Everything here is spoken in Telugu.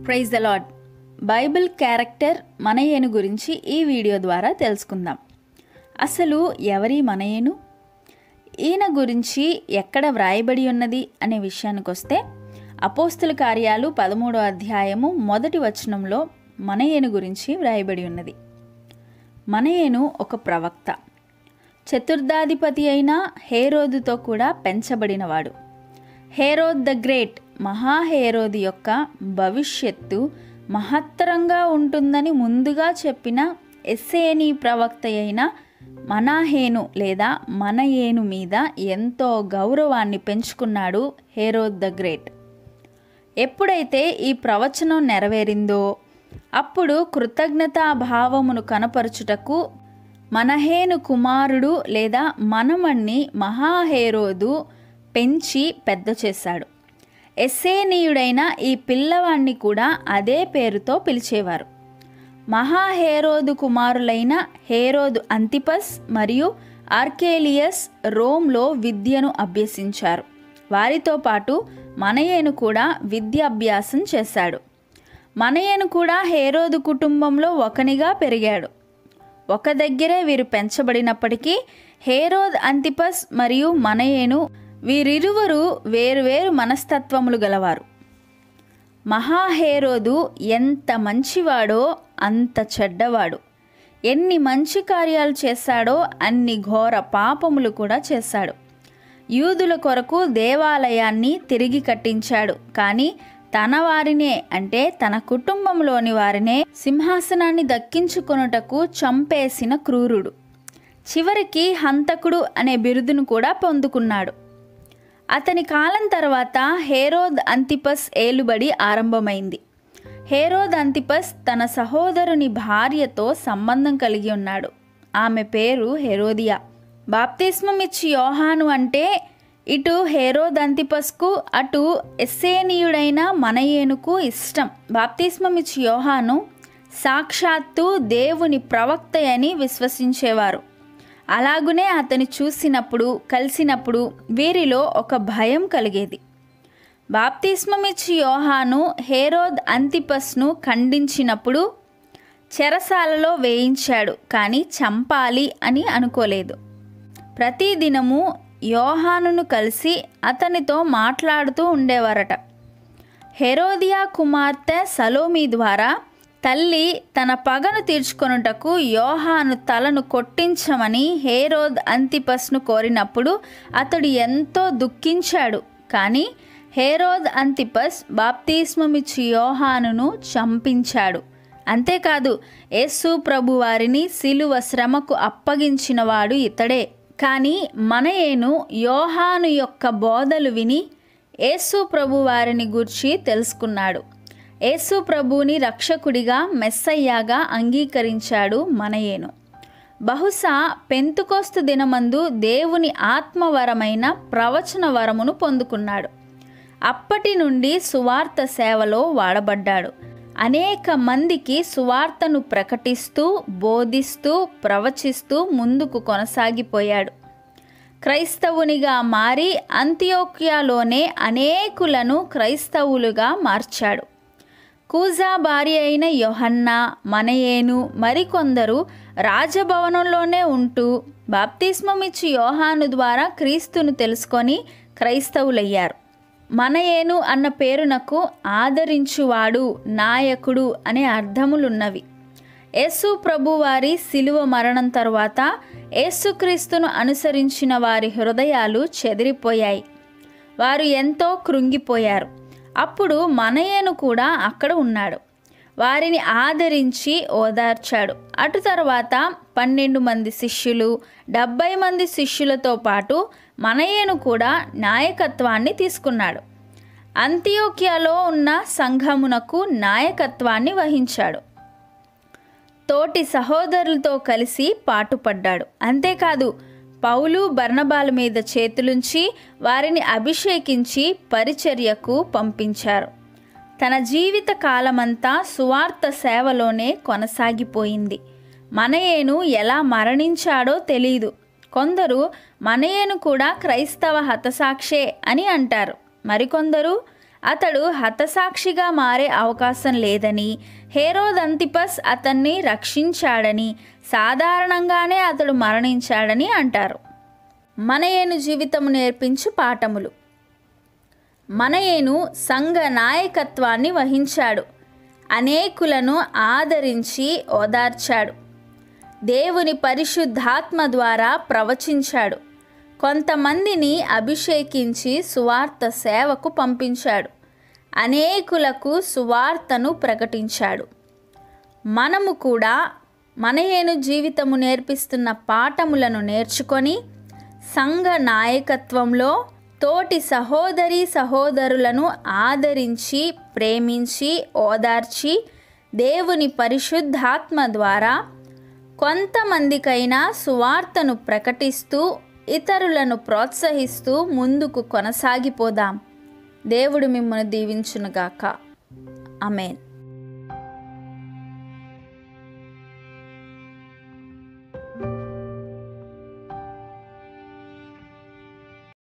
praise the lord Bible character మనయేను గురించి ఈ వీడియో ద్వారా తెలుసుకుందాం అసలు ఎవరి మనయేను ఈయన గురించి ఎక్కడ వ్రాయబడి ఉన్నది అనే విషయానికి వస్తే అపోస్తుల కార్యాలు పదమూడో అధ్యాయము మొదటి వచనంలో మనయేను గురించి వ్రాయబడి ఉన్నది మనయేను ఒక ప్రవక్త చతుర్థాధిపతి అయిన హేరోదుతో కూడా పెంచబడినవాడు హేరోద్ ద గ్రేట్ మహాహేరోది యొక్క భవిష్యత్తు మహత్తరంగా ఉంటుందని ముందుగా చెప్పిన ఎస్సేని ప్రవక్త అయిన మనాహేను లేదా మనయేను మీద ఎంతో గౌరవాన్ని పెంచుకున్నాడు హేరోద్ ద గ్రేట్ ఎప్పుడైతే ఈ ప్రవచనం నెరవేరిందో అప్పుడు కృతజ్ఞతాభావమును కనపరుచుటకు మనహేను కుమారుడు లేదా మనమణ్ణి మహాహేరోదు పెంచి పెద్ద చేశాడు ఎస్సేనీయుడైన ఈ పిల్లవాణ్ణి కూడా అదే పేరుతో పిలిచేవారు మహాహేరోదు కుమారులైన హేరోదు అంతిపస్ మరియు ఆర్కేలియస్ రోమ్లో విద్యను అభ్యసించారు వారితో పాటు మనయేను కూడా విద్యాభ్యాసం చేశాడు మనయేను కూడా హేరోదు కుటుంబంలో ఒకనిగా పెరిగాడు ఒక దగ్గరే వీరు పెంచబడినప్పటికీ హేరోద్ అంతిపస్ మరియు మనయేను వీరిరువురు వేరువేరు మనస్తత్వములు గలవారు మహాహేరోదు ఎంత మంచివాడో అంత చెడ్డవాడు ఎన్ని మంచి కార్యాలు చేశాడో అన్ని ఘోర పాపములు కూడా చేశాడు యూదుల కొరకు దేవాలయాన్ని తిరిగి కట్టించాడు కానీ తన వారినే అంటే తన కుటుంబంలోని వారినే సింహాసనాన్ని దక్కించుకొనుటకు చంపేసిన క్రూరుడు చివరికి హంతకుడు అనే బిరుదును కూడా పొందుకున్నాడు అతని కాలం తర్వాత హేరోద్ అంతిపస్ ఏలుబడి ఆరంభమైంది హేరోద్ అంతిపస్ తన సహోదరుని భార్యతో సంబంధం కలిగి ఉన్నాడు ఆమె పేరు హెరోదియా బాప్తిస్మం ఇచ్చి యోహాను అంటే ఇటు హేరోద్ అంతిపస్కు అటు ఎస్సేనీయుడైన మనయేనుకు ఇష్టం బాప్తిస్మం ఇచ్చి యోహాను సాక్షాత్తు దేవుని ప్రవక్త అని విశ్వసించేవారు అలాగునే అతని చూసినప్పుడు కలిసినప్పుడు వీరిలో ఒక భయం కలిగేది బాప్తిస్మమిచ్చి యోహాను హేరోద్ అంతిపస్ను ఖండించినప్పుడు చెరసాలలో వేయించాడు కానీ చంపాలి అని అనుకోలేదు ప్రతిదినము యోహానును కలిసి అతనితో మాట్లాడుతూ ఉండేవారట హెరోదియా కుమార్తె సలోమి ద్వారా తల్లి తన పగను తీర్చుకొనుటకు యోహాను తలను కొట్టించమని హేరోద్ అంతిపస్ను కోరినప్పుడు అతడు ఎంతో దుఃఖించాడు కానీ హేరోద్ అంతిపస్ బాప్తిస్మమిచ్చి యోహానును చంపించాడు అంతేకాదు యేసు ప్రభు వారిని సిలువ శ్రమకు అప్పగించినవాడు ఇతడే కానీ మనయేను యోహాను యొక్క బోధలు విని యేసు ప్రభు వారిని గూర్చి తెలుసుకున్నాడు యేసు ప్రభువుని రక్షకుడిగా మెస్సయ్యాగా అంగీకరించాడు మనయేను బహుశా పెంతుకోస్తు దినమందు దేవుని ఆత్మవరమైన ప్రవచన వరమును పొందుకున్నాడు అప్పటి నుండి సువార్త సేవలో వాడబడ్డాడు అనేక మందికి సువార్తను ప్రకటిస్తూ బోధిస్తూ ప్రవచిస్తూ ముందుకు కొనసాగిపోయాడు క్రైస్తవునిగా మారి అంత్యోక్యాలోనే అనేకులను క్రైస్తవులుగా మార్చాడు కూజా భార్య అయిన యొహన్నా మనయేను మరికొందరు రాజభవనంలోనే ఉంటూ బాప్తిస్మమిచ్చి యోహాను ద్వారా క్రీస్తును తెలుసుకొని క్రైస్తవులయ్యారు మనయేను అన్న పేరునకు ఆదరించువాడు నాయకుడు అనే అర్థములున్నవి యేసు ప్రభువారి శిలువ మరణం తరువాత యేసుక్రీస్తును అనుసరించిన వారి హృదయాలు చెదిరిపోయాయి వారు ఎంతో కృంగిపోయారు అప్పుడు మనయేను కూడా అక్కడ ఉన్నాడు వారిని ఆదరించి ఓదార్చాడు అటు తర్వాత పన్నెండు మంది శిష్యులు డెబ్బై మంది శిష్యులతో పాటు మనయేను కూడా నాయకత్వాన్ని తీసుకున్నాడు అంత్యోక్యాలో ఉన్న సంఘమునకు నాయకత్వాన్ని వహించాడు తోటి సహోదరులతో కలిసి పాటుపడ్డాడు అంతేకాదు పౌలు బర్ణబాల మీద చేతులుంచి వారిని అభిషేకించి పరిచర్యకు పంపించారు తన జీవిత కాలమంతా సువార్త సేవలోనే కొనసాగిపోయింది మనయేను ఎలా మరణించాడో తెలీదు కొందరు మనయేను కూడా క్రైస్తవ హతసాక్షే అని అంటారు మరికొందరు అతడు హతసాక్షిగా మారే అవకాశం లేదని హేరోదంతిపస్ అతన్ని రక్షించాడని సాధారణంగానే అతడు మరణించాడని అంటారు మనయేను జీవితము నేర్పించు పాఠములు మనయేను సంఘ నాయకత్వాన్ని వహించాడు అనేకులను ఆదరించి ఓదార్చాడు దేవుని పరిశుద్ధాత్మ ద్వారా ప్రవచించాడు కొంతమందిని అభిషేకించి సువార్త సేవకు పంపించాడు అనేకులకు సువార్తను ప్రకటించాడు మనము కూడా మనయేను జీవితము నేర్పిస్తున్న పాఠములను నేర్చుకొని సంఘ నాయకత్వంలో తోటి సహోదరి సహోదరులను ఆదరించి ప్రేమించి ఓదార్చి దేవుని పరిశుద్ధాత్మ ద్వారా కొంతమందికైనా సువార్తను ప్రకటిస్తూ ఇతరులను ప్రోత్సహిస్తూ ముందుకు కొనసాగిపోదాం దేవుడు మిమ్మల్ని దీవించునుగాక అమేన్